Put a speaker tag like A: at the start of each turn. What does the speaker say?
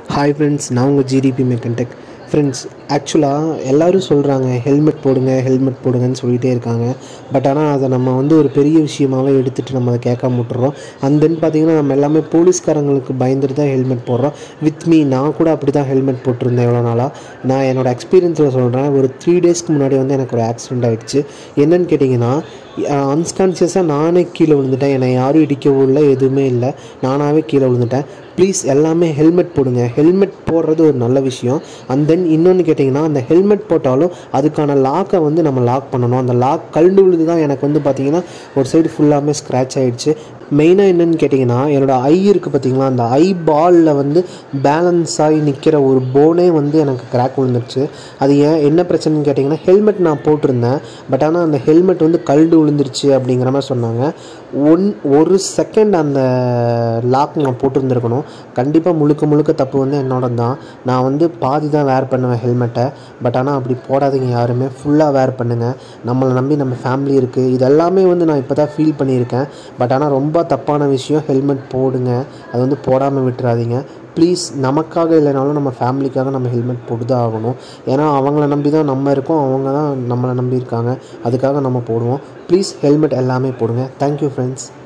A: hi friends நான் உங்கள் GDP மெக்கன்டெக் friends ஆக்சுவலாக எல்லோரும் சொல்கிறாங்க ஹெல்மெட் போடுங்க ஹெல்மெட் போடுங்கன்னு சொல்லிகிட்டே இருக்காங்க பட் ஆனால் அதை நம்ம வந்து ஒரு பெரிய விஷயமாவே எடுத்துகிட்டு நம்ம அதை கேட்காம விட்டுறோம் அண்ட் தென் பார்த்தீங்கன்னா நம்ம எல்லாமே போலீஸ்காரங்களுக்கு பயந்துட்டு தான் ஹெல்மெட் போடுறோம் வித் மீ நான் கூட அப்படி தான் ஹெல்மெட் போட்டிருந்தேன் எவ்வளோ நாளாக நான் என்னோடய எக்ஸ்பீரியன்ஸில் சொல்கிறேன் ஒரு த்ரீ டேஸ்க்கு முன்னாடி வந்து எனக்கு ஒரு ஆக்சிடெண்ட் ஆகிடுச்சு என்னன்னு கேட்டிங்கன்னா அன்கான்ஷியஸாக நானே கீழே விழுந்துட்டேன் என்னை யாரும் இடிக்கவும் இல்லை எதுவுமே இல்லை நானாகவே கீழே விழுந்துட்டேன் ப்ளீஸ் எல்லாமே ஹெல்மெட் போடுங்க ஹெல்மெட் போடுறது ஒரு நல்ல விஷயம் அண்ட் தென் இன்னொன்று கேட்டிங்கன்னா அந்த ஹெல்மெட் போட்டாலும் அதுக்கான லாக்கை வந்து நம்ம லாக் பண்ணணும் அந்த லாக் கழுண்டு விழுது தான் எனக்கு வந்து பார்த்திங்கன்னா ஒரு சைடு ஃபுல்லாமே ஸ்க்ராட்ச் ஆகிடுச்சு மெயினாக என்னென்னு கேட்டிங்கன்னா என்னோடய ஐ இருக்குது பார்த்தீங்களா அந்த ஐ பாலில் வந்து பேலன்ஸ் ஆகி நிற்கிற ஒரு போனே வந்து எனக்கு கிராக் விழுந்துருச்சு அது ஏன் என்ன பிரச்சனைன்னு கேட்டிங்கன்னா ஹெல்மெட் நான் போட்டிருந்தேன் பட் ஆனால் அந்த ஹெல்மெட் வந்து கழுண்டு விழுந்துருச்சு அப்படிங்கிற மாதிரி சொன்னாங்க ஒன் ஒரு செகண்ட் அந்த லாக் நான் போட்டிருந்துருக்கணும் கண்டிப்பாக முழுக்க முழுக்க தப்பு வந்து என்னோட தான் நான் வந்து பாதி தான் வேர் பண்ணுவேன் ஹெல்மெட்டை பட் ஆனால் அப்படி போடாதீங்க யாருமே ஃபுல்லாக வேர் பண்ணுங்கள் நம்மளை நம்பி நம்ம ஃபேமிலி இருக்குது இது எல்லாமே வந்து நான் இப்போ தான் ஃபீல் பண்ணியிருக்கேன் பட் ஆனால் ரொம்ப தப்பான விஷயம் ஹெல்மெட் போடுங்க அது வந்து போடாமல் விட்டுறாதீங்க ப்ளீஸ் நமக்காக இல்லைனாலும் நம்ம ஃபேமிலிக்காக நம்ம ஹெல்மெட் போட்டு தான் ஆகணும் ஏன்னா அவங்கள நம்பி தான் நம்ம இருக்கோம் அவங்க தான் நம்மளை நம்பி இருக்காங்க அதுக்காக நம்ம போடுவோம் ப்ளீஸ் ஹெல்மெட் எல்லாமே போடுங்க தேங்க்யூ ஃப்ரெண்ட்ஸ்